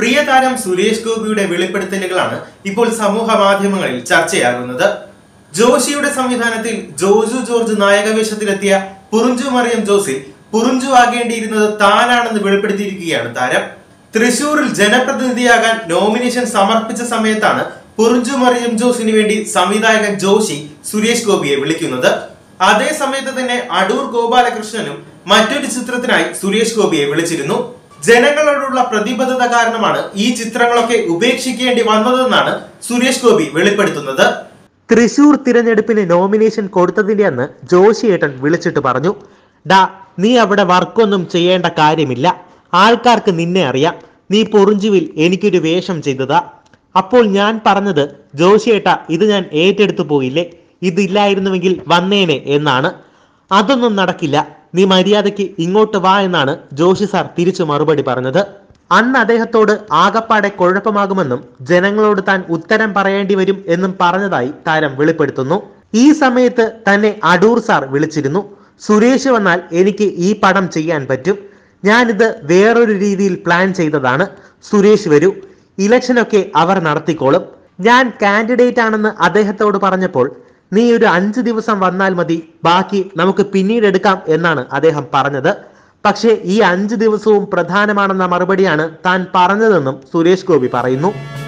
പ്രിയ താരം സുരേഷ് ഗോപിയുടെ വെളിപ്പെടുത്തലുകളാണ് ഇപ്പോൾ സമൂഹ മാധ്യമങ്ങളിൽ ചർച്ചയാകുന്നത് ജോഷിയുടെ സംവിധാനത്തിൽ ജോജു ജോർജ് നായകവേഷത്തിലെത്തിയ പുറുഞ്ചു മറിയം ജോസിൽ പുറുഞ്ചു ആകേണ്ടിയിരുന്നത് താനാണെന്ന് വെളിപ്പെടുത്തിയിരിക്കുകയാണ് താരം തൃശൂരിൽ ജനപ്രതിനിധിയാകാൻ നോമിനേഷൻ സമർപ്പിച്ച സമയത്താണ് പുറുഞ്ചു മറിയം ജോസിന് വേണ്ടി സംവിധായകൻ ജോഷി സുരേഷ് ഗോപിയെ വിളിക്കുന്നത് അതേ സമയത്ത് തന്നെ അടൂർ ഗോപാലകൃഷ്ണനും മറ്റൊരു ചിത്രത്തിനായി സുരേഷ് ഗോപിയെ വിളിച്ചിരുന്നു ജനങ്ങളോടുള്ള പ്രതിബദ്ധത കാരണമാണ് ഈ ചിത്രങ്ങളൊക്കെ ഉപേക്ഷിക്കേണ്ടി വന്നതെന്നാണ് സുരേഷ് ഗോപി വെളിപ്പെടുത്തുന്നത് തൃശൂർ തിരഞ്ഞെടുപ്പിന് നോമിനേഷൻ കൊടുത്തതിന്റെ അന്ന് ജോഷിയേട്ടൻ വിളിച്ചിട്ട് പറഞ്ഞു ഡാ നീ അവിടെ വർക്കൊന്നും ചെയ്യേണ്ട കാര്യമില്ല ആൾക്കാർക്ക് നിന്നെ അറിയാം നീ പൊറിഞ്ചുവിൽ എനിക്കൊരു വേഷം ചെയ്തതാ അപ്പോൾ ഞാൻ പറഞ്ഞത് ജോഷിയേട്ട ഇത് ഞാൻ ഏറ്റെടുത്തു പോയില്ലേ ഇതില്ലായിരുന്നുവെങ്കിൽ വന്നേനെ എന്നാണ് അതൊന്നും നടക്കില്ല നീ മര്യാദയ്ക്ക് ഇങ്ങോട്ട് വാ എന്നാണ് ജോഷി സാർ തിരിച്ചു മറുപടി പറഞ്ഞത് അന്ന് അദ്ദേഹത്തോട് ആകപ്പാടെ കുഴപ്പമാകുമെന്നും ജനങ്ങളോട് താൻ ഉത്തരം പറയേണ്ടി വരും എന്നും പറഞ്ഞതായി താരം വെളിപ്പെടുത്തുന്നു ഈ സമയത്ത് തന്നെ അടൂർ സാർ വിളിച്ചിരുന്നു സുരേഷ് വന്നാൽ എനിക്ക് ഈ പടം ചെയ്യാൻ പറ്റും ഞാനിത് വേറൊരു രീതിയിൽ പ്ലാൻ ചെയ്തതാണ് സുരേഷ് വരൂ ഇലക്ഷനൊക്കെ അവർ നടത്തിക്കോളും ഞാൻ കാൻഡിഡേറ്റ് ആണെന്ന് അദ്ദേഹത്തോട് പറഞ്ഞപ്പോൾ നീ ഒരു അഞ്ച് ദിവസം വന്നാൽ മതി ബാക്കി നമുക്ക് പിന്നീട് എടുക്കാം എന്നാണ് അദ്ദേഹം പറഞ്ഞത് പക്ഷേ ഈ അഞ്ച് ദിവസവും പ്രധാനമാണെന്ന മറുപടിയാണ് താൻ പറഞ്ഞതെന്നും സുരേഷ് ഗോപി പറയുന്നു